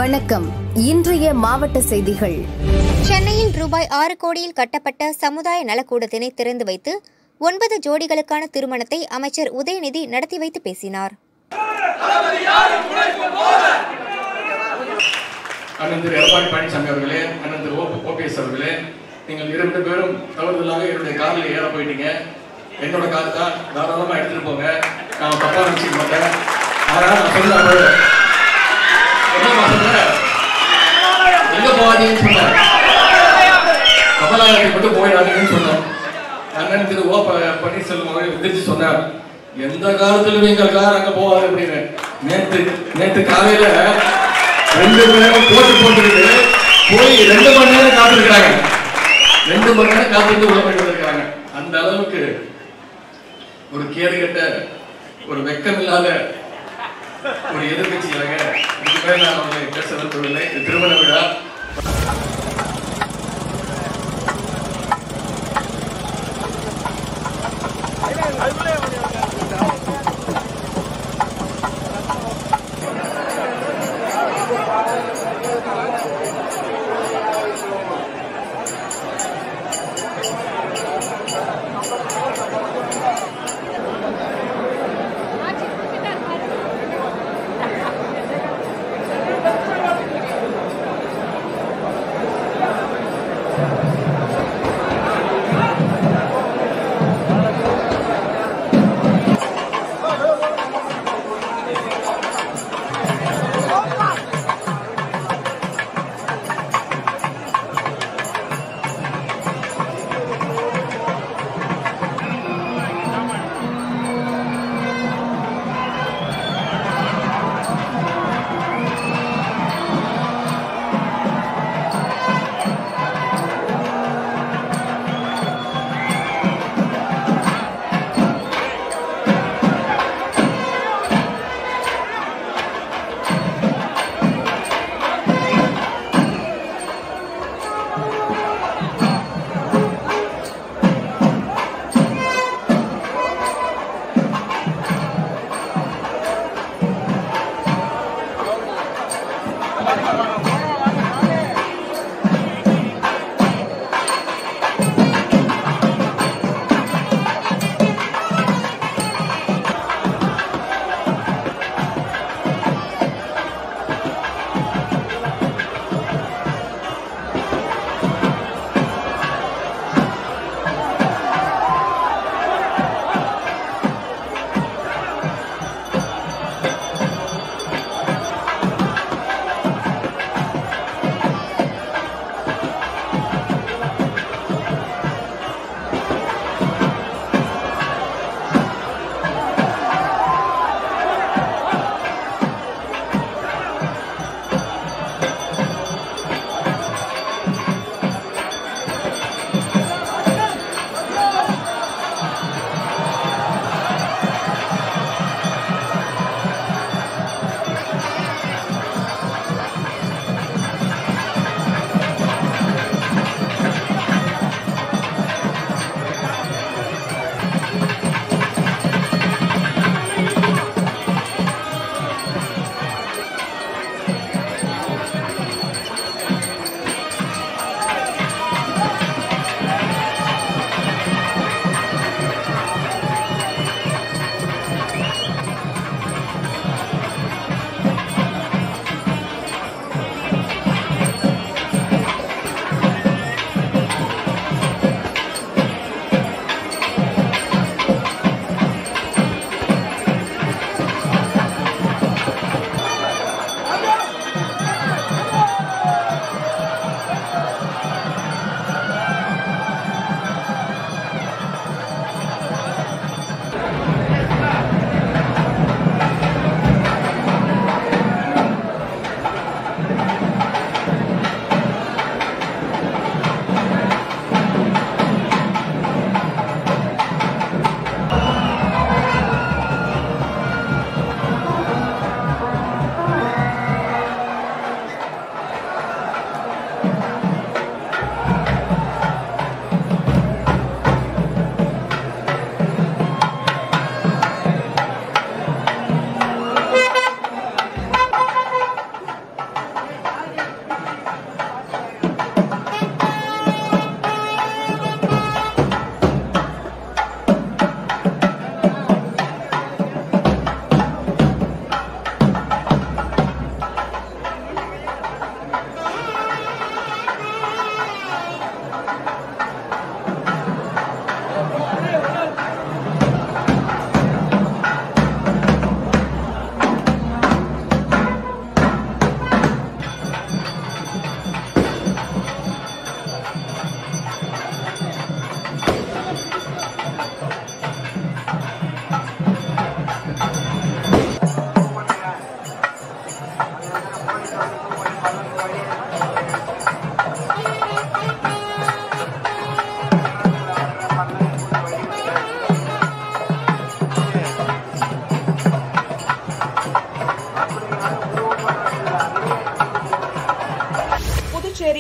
வணக்கம் இன்றைய மாவட்ட செய்திகள் சென்னையில் ரூபாய் ஆறு கோடியில் கட்டப்பட்ட சமுதாய நலக்கூடத்தினை திறந்து வைத்து ஒன்பது ஜோடிகளுக்கான திருமணத்தை அமைச்சர் உதயநிதி நடத்தி வைத்து பேசினார் அண்ணன் திரு எடப்பாடி பழனிசாமி அவர்களே அண்ணன் திரு ஓபிஎஸ் அவர்களே நீங்கள் இரண்டு பேரும் தவறுதலாக என்னுடைய காரில் ஏற போயிட்டீங்க என்னோட கார் தான் தாராளமாக எடுத்துட்டு போங்க நான் தப்பா நினச்சிக்க மாட்டேன் ஆனால் நான் சொன்ன என்ன சொன்னேன் எங்க போகாதீங்கன்னு சொன்னேன் கமலாலயத்தை மட்டும் போயிடாதீங்கன்னு சொன்னேன் அண்ணன் திரு ஓ ப- பன்னீர்செல்வம் அவர்கள் எந்திரிச்சு சொன்னார் எந்த காலத்திலும் எங்கள் கார் அங்க போகாது அப்படின்னு நேத்து நேத்து காலையில ரெண்டு பேரும் போட்டு போட்டுக்கிட்டு போய் ரெண்டு மணி நேரம் காத்திருக்கிறாங்க ரெண்டு மணி நேரம் காத்திருந்து உள்ள போயிட்டு வந்திருக்காங்க அந்த அளவுக்கு ஒரு கேடுகட்ட ஒரு வெக்கமில்லாத ஒரு எதிர்கட்சியாக இதுக்கு மேல நான் அவர்களை பேச விரும்பவில்லை இது திருமண விழா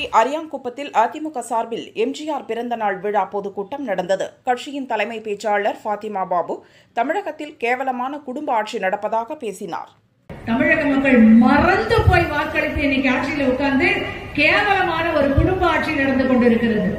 தூத்துக்குடி அரியாங்குப்பத்தில் அதிமுக சார்பில் எம்ஜிஆர் பிறந்தநாள் விழா பொதுக்கூட்டம் நடந்தது கட்சியின் தலைமை பேச்சாளர் ஃபாத்திமா பாபு தமிழகத்தில் கேவலமான குடும்ப ஆட்சி நடப்பதாக பேசினார் தமிழக மக்கள் மறந்து போய் வாக்களித்து இன்னைக்கு ஆட்சியில உட்கார்ந்து கேவலமான ஒரு குடும்ப ஆட்சி நடந்து கொண்டிருக்கிறது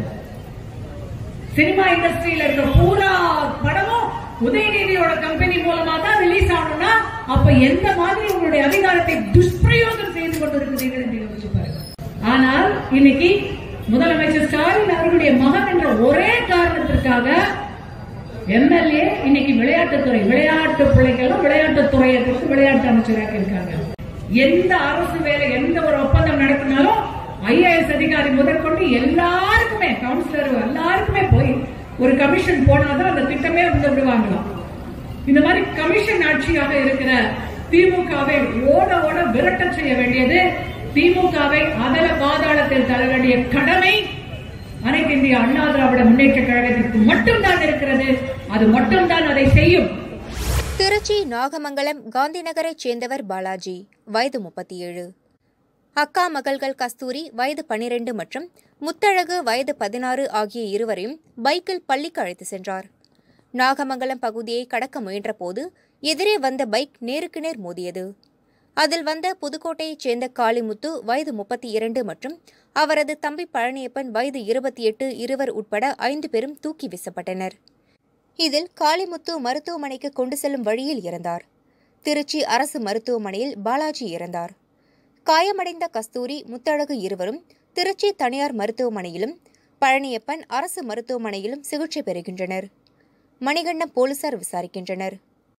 சினிமா இண்டஸ்ட்ரியில இருக்க பூரா படமும் உதயநிதியோட கம்பெனி மூலமா தான் ரிலீஸ் ஆகணும்னா அப்ப எந்த மாதிரி உங்களுடைய அதிகாரத்தை துஷ்பிரயோகம் செய்து கொண்டிருக்கிறீர்கள் என்று யோசிச்சு பாருங்க ஆனால் இன்னைக்கு முதலமைச்சர் ஸ்டாலின் அவர்களுடைய மகன் என்ற ஒரே காரணத்திற்காக எம்எல்ஏ இன்னைக்கு விளையாட்டுத்துறை விளையாட்டு பிள்ளைகளும் விளையாட்டுத்துறையை கொடுத்து விளையாட்டு அமைச்சராக இருக்காங்க எந்த அரசு வேலை எந்த ஒரு ஒப்பந்தம் நடத்தினாலும் ஐஏஎஸ் அதிகாரி முதற்கொண்டு எல்லாருக்குமே கவுன்சிலர் எல்லாருக்குமே போய் ஒரு கமிஷன் போனாதான் அந்த திட்டமே வந்து விடுவாங்களாம் இந்த மாதிரி கமிஷன் ஆட்சியாக இருக்கிற திமுகவை ஓட ஓட விரட்ட செய்ய வேண்டியது திமுகவை அதல பாதாளத்தில் தள்ள வேண்டிய கடமை அனைத்து இந்திய அண்ணா திராவிட முன்னேற்ற கழகத்திற்கு மட்டும்தான் இருக்கிறது அது மட்டும்தான் அதை செய்யும் திருச்சி நாகமங்கலம் காந்தி நகரைச் சேர்ந்தவர் பாலாஜி வயது முப்பத்தி ஏழு அக்கா மகள்கள் கஸ்தூரி வயது பனிரெண்டு மற்றும் முத்தழகு வயது பதினாறு ஆகிய இருவரையும் பைக்கில் பள்ளிக்கு அழைத்து சென்றார் நாகமங்கலம் பகுதியை கடக்க முயன்றபோது எதிரே வந்த பைக் நேருக்கு நேர் மோதியது அதில் வந்த புதுக்கோட்டையைச் சேர்ந்த காளிமுத்து வயது முப்பத்தி இரண்டு மற்றும் அவரது தம்பி பழனியப்பன் வயது இருபத்தி எட்டு இருவர் உட்பட ஐந்து பேரும் தூக்கி வீசப்பட்டனர் இதில் காளிமுத்து மருத்துவமனைக்கு கொண்டு செல்லும் வழியில் இறந்தார் திருச்சி அரசு மருத்துவமனையில் பாலாஜி இறந்தார் காயமடைந்த கஸ்தூரி முத்தழகு இருவரும் திருச்சி தனியார் மருத்துவமனையிலும் பழனியப்பன் அரசு மருத்துவமனையிலும் சிகிச்சை பெறுகின்றனர் மணிகண்டம் போலீசார் விசாரிக்கின்றனர்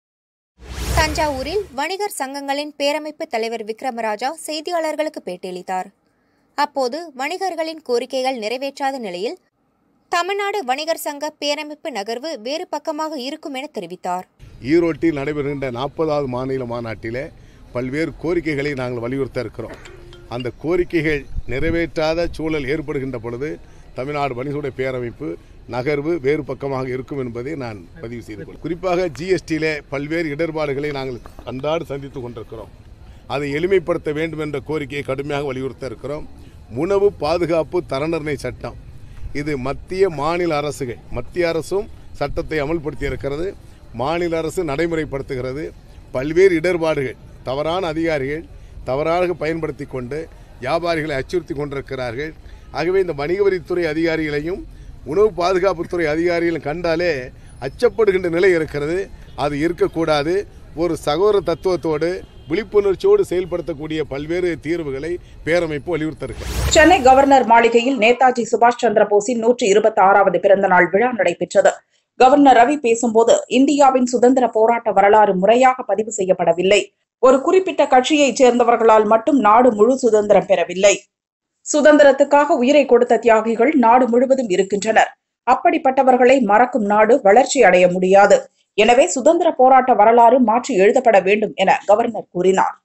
தஞ்சாவூரில் வணிகர் சங்கங்களின் பேரமைப்பு தலைவர் விக்ரமராஜா செய்தியாளர்களுக்கு பேட்டியளித்தார் அப்போது வணிகர்களின் கோரிக்கைகள் நிறைவேற்றாத நிலையில் தமிழ்நாடு வணிகர் சங்க பேரமைப்பு நகர்வு வேறு பக்கமாக இருக்கும் என தெரிவித்தார் ஈரோட்டில் நடைபெறுகின்ற நாற்பதாவது மாநில மாநாட்டிலே பல்வேறு கோரிக்கைகளை நாங்கள் வலியுறுத்த இருக்கிறோம் அந்த கோரிக்கைகள் நிறைவேற்றாத சூழல் ஏற்படுகின்ற பொழுது தமிழ்நாடு வணிகருடைய பேரமைப்பு நகர்வு வேறு பக்கமாக இருக்கும் என்பதை நான் பதிவு செய்து கொள்கிறேன் குறிப்பாக ஜிஎஸ்டியிலே பல்வேறு இடர்பாடுகளை நாங்கள் அன்றாடு சந்தித்துக் கொண்டிருக்கிறோம் அதை எளிமைப்படுத்த வேண்டும் என்ற கோரிக்கையை கடுமையாக வலியுறுத்த இருக்கிறோம் உணவு பாதுகாப்பு தரநிர்ணய சட்டம் இது மத்திய மாநில அரசுகள் மத்திய அரசும் சட்டத்தை அமல்படுத்தி இருக்கிறது மாநில அரசு நடைமுறைப்படுத்துகிறது பல்வேறு இடர்பாடுகள் தவறான அதிகாரிகள் தவறாக பயன்படுத்தி கொண்டு வியாபாரிகளை அச்சுறுத்தி கொண்டிருக்கிறார்கள் ஆகவே இந்த வணிக வரித்துறை அதிகாரிகளையும் உணவு பாதுகாப்புத்துறை அதிகாரிகளையும் கண்டாலே அச்சப்படுகின்ற நிலை இருக்கிறது அது இருக்கக்கூடாது ஒரு சகோதர தத்துவத்தோடு விழிப்புணர்ச்சியோடு செயல்படுத்தக்கூடிய பல்வேறு தீர்வுகளை பேரமைப்பு வலியுறுத்த இருக்கிறது சென்னை கவர்னர் மாளிகையில் நேதாஜி சுபாஷ் சந்திர போஸின் நூற்றி இருபத்தி ஆறாவது பிறந்தநாள் விழா நடைபெற்றது கவர்னர் ரவி பேசும்போது இந்தியாவின் சுதந்திர போராட்ட வரலாறு முறையாக பதிவு செய்யப்படவில்லை ஒரு குறிப்பிட்ட கட்சியைச் சேர்ந்தவர்களால் மட்டும் நாடு முழு சுதந்திரம் பெறவில்லை சுதந்திரத்துக்காக உயிரை கொடுத்த தியாகிகள் நாடு முழுவதும் இருக்கின்றனர் அப்படிப்பட்டவர்களை மறக்கும் நாடு வளர்ச்சி அடைய முடியாது எனவே சுதந்திர போராட்ட வரலாறு மாற்றி எழுதப்பட வேண்டும் என கவர்னர் கூறினார்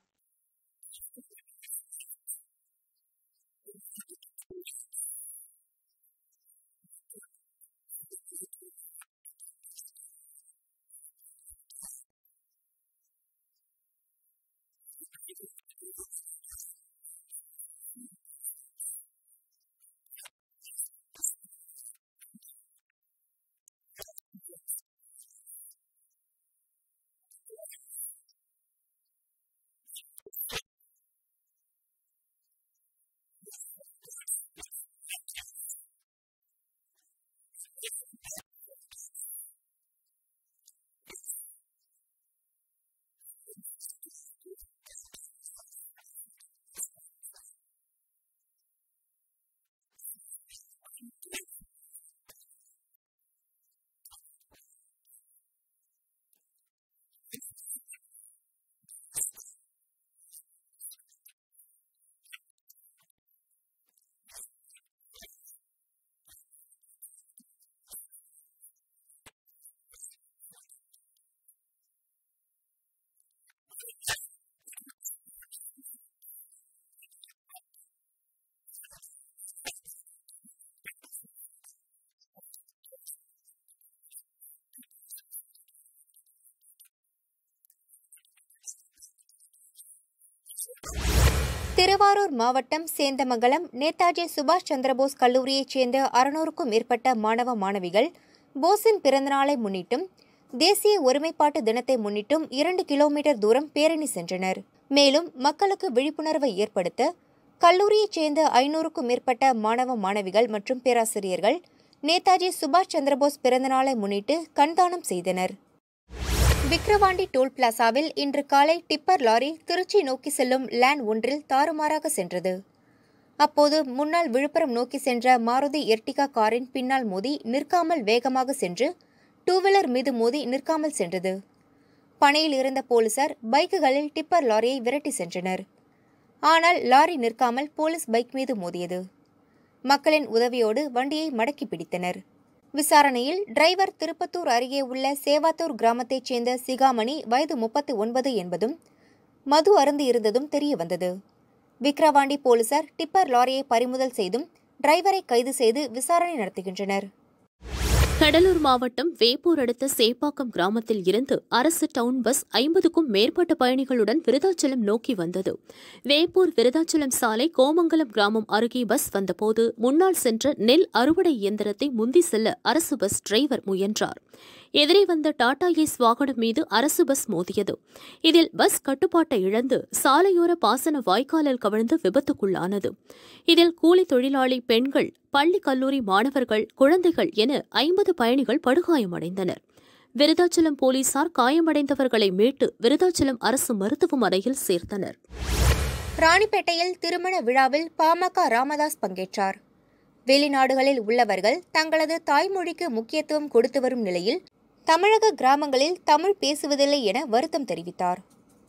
திருவாரூர் மாவட்டம் சேந்தமங்கலம் நேதாஜி சுபாஷ் சந்திரபோஸ் கல்லூரியைச் சேர்ந்த அறுநூறுக்கும் மேற்பட்ட மாணவ மாணவிகள் போஸின் பிறந்தநாளை முன்னிட்டும் தேசிய ஒருமைப்பாட்டு தினத்தை முன்னிட்டும் இரண்டு கிலோமீட்டர் தூரம் பேரணி சென்றனர் மேலும் மக்களுக்கு விழிப்புணர்வை ஏற்படுத்த கல்லூரியைச் சேர்ந்த ஐநூறுக்கும் மேற்பட்ட மாணவ மாணவிகள் மற்றும் பேராசிரியர்கள் நேதாஜி சுபாஷ் சந்திரபோஸ் பிறந்தநாளை முன்னிட்டு கண்தானம் செய்தனர் விக்கிரவாண்டி டோல் பிளாசாவில் இன்று காலை டிப்பர் லாரி திருச்சி நோக்கி செல்லும் லேன் ஒன்றில் தாறுமாறாக சென்றது அப்போது முன்னால் விழுப்புரம் நோக்கி சென்ற மாருதி எர்டிகா காரின் பின்னால் மோதி நிற்காமல் வேகமாக சென்று டூ வீலர் மீது மோதி நிற்காமல் சென்றது பணியில் இருந்த போலீசார் பைக்குகளில் டிப்பர் லாரியை விரட்டி சென்றனர் ஆனால் லாரி நிற்காமல் போலீஸ் பைக் மீது மோதியது மக்களின் உதவியோடு வண்டியை மடக்கி பிடித்தனர் விசாரணையில் டிரைவர் திருப்பத்தூர் அருகே உள்ள சேவாத்தூர் கிராமத்தைச் சேர்ந்த சிகாமணி வயது முப்பத்தி ஒன்பது என்பதும் மது அருந்து இருந்ததும் தெரியவந்தது விக்கிரவாண்டி போலீசார் டிப்பர் லாரியை பறிமுதல் செய்தும் டிரைவரை கைது செய்து விசாரணை நடத்துகின்றனர் கடலூர் மாவட்டம் வேப்பூர் அடுத்த சேப்பாக்கம் கிராமத்தில் இருந்து அரசு டவுன் பஸ் ஐம்பதுக்கும் மேற்பட்ட பயணிகளுடன் விருதாச்சலம் நோக்கி வந்தது வேப்பூர் விருதாச்சலம் சாலை கோமங்கலம் கிராமம் அருகே பஸ் வந்தபோது முன்னால் சென்ற நெல் அறுவடை இயந்திரத்தை முந்தி செல்ல அரசு பஸ் டிரைவர் முயன்றார் எதிரே வந்த டாடா ஏஸ் வாகனம் மீது அரசு பஸ் மோதியது இதில் பஸ் கட்டுப்பாட்டை இழந்து சாலையோர பாசன வாய்க்காலில் கவிழ்ந்து விபத்துக்குள்ளானது இதில் கூலி தொழிலாளி பெண்கள் பள்ளி கல்லூரி மாணவர்கள் குழந்தைகள் என ஐம்பது பயணிகள் படுகாயமடைந்தனர் விருதாச்சலம் போலீசார் காயமடைந்தவர்களை மீட்டு விருதாச்சலம் அரசு மருத்துவமனையில் சேர்த்தனர் ராணிப்பேட்டையில் திருமண விழாவில் பாமக ராமதாஸ் பங்கேற்றார் வெளிநாடுகளில் உள்ளவர்கள் தங்களது தாய்மொழிக்கு முக்கியத்துவம் கொடுத்து வரும் நிலையில் தமிழக கிராமங்களில் தமிழ் பேசுவதில்லை என வருத்தம் தெரிவித்தார்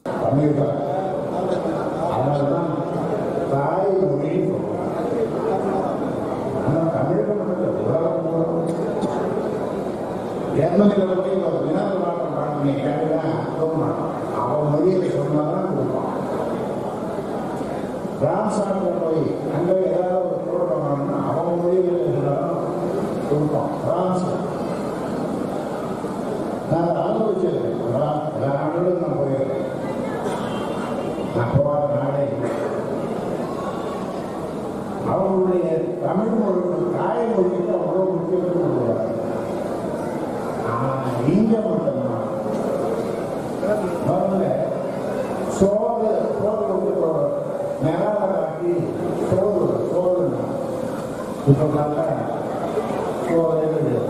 ஜெர்மனியில் போய் ஒரு வினாவிலாட்டம் பாடனை கேட்டா அவன் மொழியில் சொன்னாதான் கொடுப்பான் பிரான்சாட்டில் போய் அங்கே ஏதாவது ஒரு பொருள் வாங்கணும்னா அவன் மொழியில் சொன்னாலும் கொடுப்பான் பிரான்ஸ் நான் அதை அனுபவிச்சிருக்கேன் அதான் எல்லா நாடுகளும் நான் போயிருக்கேன் நான் போகாத நாடே இல்லை. அவங்களுடைய தமிழ் மொழி தாய்மொழிக்கு அவ்வளோ முக்கியத்துவம் கொடுக்குறாங்க ஆனால் இங்க மட்டும்தான் முதல்ல சோறு சோறு வந்து நிலாவை காட்டி சோறு சோறுன்னா இப்போ பார்த்தா சோறு இருக்குது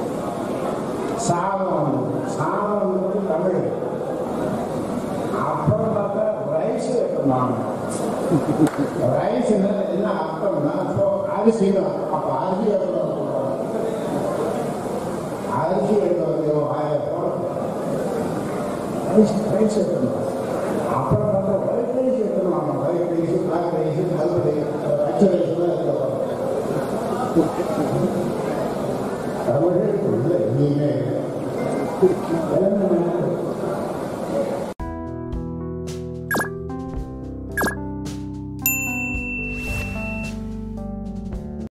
சாதம் வந்து சாதம் வந்து தமிழ் அப்புறம் பார்த்தா ரைஸ் வைக்கணும் ரைஸ் என்ன அர்த்தம்னா இப்போ அரிசி தான் அப்போ அரிசி எவ்வளோ சொல்றாங்க அரிசி எடுத்து வந்து ஆயிரம் ரூபாய் ரைஸ் ரைஸ் எடுக்கணும் அப்புறம் பார்த்தா ஒயிட் ரைஸ் எடுக்கணும் ஒயிட் ரைஸ் பிளாக் ரைஸ் கல் ரைஸ் பச்சை ரைஸ்